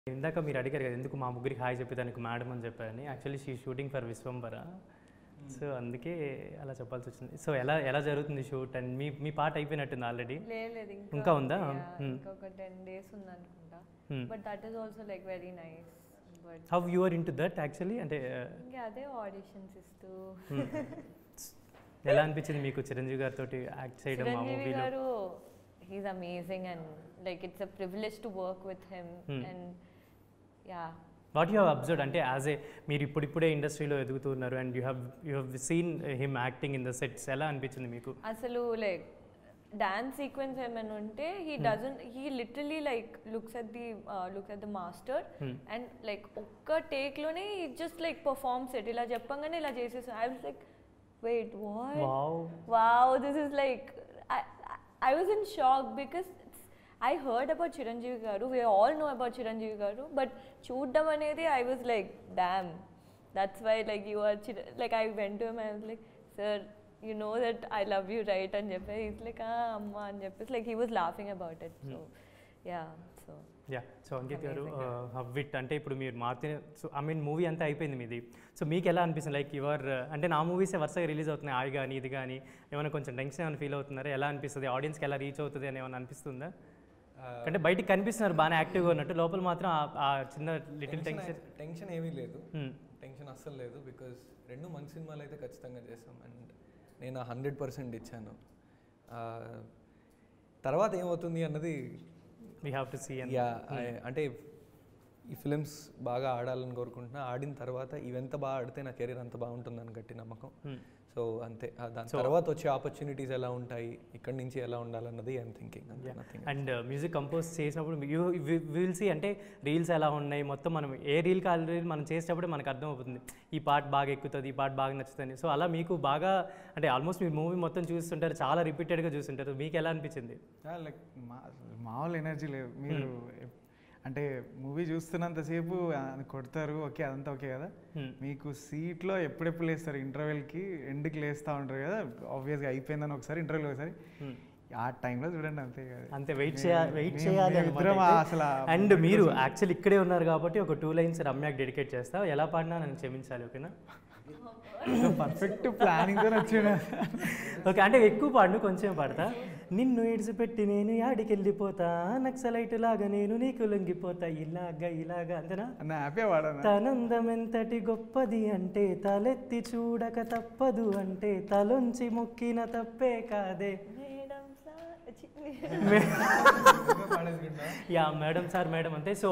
ఇందాక మీరు అడిగారు కదా ఎందుకు మా ముగ్గురికి హాయ్ చెప్పేదానికి మేడం అని చెప్పారని actually she shooting for Vishwambhara so అందుకే అలా చెప్పాల్సి వచ్చింది సో ఎలా ఎలా జరుగుతుంది షూట్ అండ్ మీ మీ పాట అయిపోయినట్టుంది ఆల్రెడీ లేదు ఇంకా ఉందా? yeah, Hmm. ఇంకొక టెన్ డేస్ ఉంది అనుకుంటా Hmm. But that is also like very nice but how you're into that actually అంటే uh, ఇంకా అదే ఆడిషన్స్ ఇస్తూ ఎలా అనిపించింది మీకు చిరంజీవి గారితో యాక్ట్ చేయడం ఆ చిరంజీవి మూవీలో garu he's amazing and like it's a privilege to work with him Hmm. And yeah what you have observe అంటే యాజ్ ఏ మీరు ఇప్పుడిప్పుడే ఇండస్ట్రీలో ఎదుగుతున్నారు and you have you have seen him acting in the sets ఎలా అనిపించింది మీకు అసలు like dance sequence ఏమైనా ఉంటే he doesn't he literally like looks at the looks at the master Hmm. And like ఒక్క టేక్లోనే జస్ట్ లైక్ పర్ఫార్మ్స్ ఇట్ ఇలా చెప్పంగానే ఇలా చేసేసాను I was like wait what wow wow this is like i i, I was in shock because it's, i heard about chiranjeevi garu we all know about chiranjeevi garu but చూడ్డం అనేది i was like damn that's why like you are Chir- like i went to him i was like sir you know that i love you right అని చెప్పి he's like ah amma అని చెప్పేసి like he was laughing about it so yeah so yeah so Ankit garu with అంటే ఇప్పుడు మీరు మార్చి so I mean movie అంతా అయిపోయింది మీది సో మీకు ఎలా అనిపిస్తుంది లైక్ యువర్ అంటే నా మూవీసే వరుసగా రిలీజ్ అవుతున్నాయి ఆయి కానీ ఇది కానీ ఏమైనా కొంచెం టెన్షన్ ఏమైనా ఫీల్ అవుతున్నారా ఎలా అనిపిస్తుంది ఆడియన్స్కి ఎలా రీచ్ అవుతుంది అని ఏమైనా అనిపిస్తుందా అంటే బయటికి కనిపిస్తున్నారు బాగానే యాక్టివ్గా ఉన్నట్టు లోపల మాత్రం ఆ- ఆ చిన్న లిటిల్ టెన్షన్ టెన్షన్ ఏమీ లేదు టెన్షన్ అస్సలు లేదు బికాజ్ రెండు మంచి సినిమాలు అయితే ఖచ్చితంగా చేస్తాం అండ్ నేను హండ్రెడ్ పర్సెంట్ ఇచ్చాను ఆ, తర్వాత ఏమవుతుంది అన్నది we have to see and yeah అంటే ఈ ఫిలిమ్స్ బాగా ఆడాలని కోరుకుంటున్నా ఆడిన తర్వాత ఇవెంత బాగా ఆడితే నా కెరీర్ అంత బాగుంటుందని గట్టి నమ్మకం సో అంతే ఆ దాని తర్వాత వచ్చే ఆపర్చునిటీస్ ఎలా ఉంటాయి ఇక్కడి నుంచి ఎలా ఉండాలన్నది ఐఎమ్ థింకింగ్ అంతే నథింగ్ అండ్ మ్యూజిక్ కంపోజ్ చేసినప్పుడు యూ విల్ సీ అంటే రీల్స్ ఎలా ఉన్నాయి మొత్తం మనం ఏ రీల్ కాల్ రీల్ మనం చేసేటప్పుడు మనకు అర్థమవుతుంది ఈ పాట బాగా ఎక్కుతుంది ఈ పాట బాగా నచ్చుతుంది సో అలా మీకు బాగా అంటే ఆల్మోస్ట్ మీ మూవీ మొత్తం చూస్తుంటారు చాలా రిపీటెడ్గా చూస్తుంటారు మీకు ఎలా అనిపించింది లైక్ మా మామూలు ఎనర్జీ లేదు మీరు ఎప్- అంటే మూవీ చూస్తున్నంతసేపు ఆ, కొడతారు ఓకే అదంతా ఓకే కదా Hmm. మీకు సీట్లో ఎప్పుడెప్పుడు లేస్తారు ఇంటర్వెల్కి ఎండ్కి లేస్తూ ఉంటారు కదా ఆబ్వియస్గా అయిపోయిందని ఒకసారి ఇంటర్వెల్ ఒకసారి Hmm. ఆ టైంలో చూడండి అంతే కదా అంతే వెయిట్ చేయాలి వెయిట్ మేము- చేయాలి మేము ఇద్దరం అన్నమాట అసలు ఆ అండ్ moment మీరు కోసం- యాక్చువల్లీ ఇక్కడే ఉన్నారు కాబట్టి ఒక టూ లైన్స్ రమ్యాకి డెడికేట్ చేస్తా ఎలా పాడినా నన్ను క్షమించాలి ఓకేనా పర్ఫెక్ట్ ప్లానింగ్తో వచ్చిండు ఓకే అంటే ఎక్కువ పాడు కొంచెం పాడతా నిన్ను ఇడిచిపెట్టి నేను యాడికి వెళ్ళిపోతా నక్సలైట్ లాగా నేను నీకు లొంగిపోతా ఇలాగా ఇలాగా అంతేనా అన్న హ్యాపీ వాడన్నా తనందం ఎంతటి గొప్పది అంటే తలెత్తి చూడక తప్పదు అంటే తలొంచి మొక్కిన తప్పే కాదే మేడం యా మేడం సార్ మేడం అంతే సో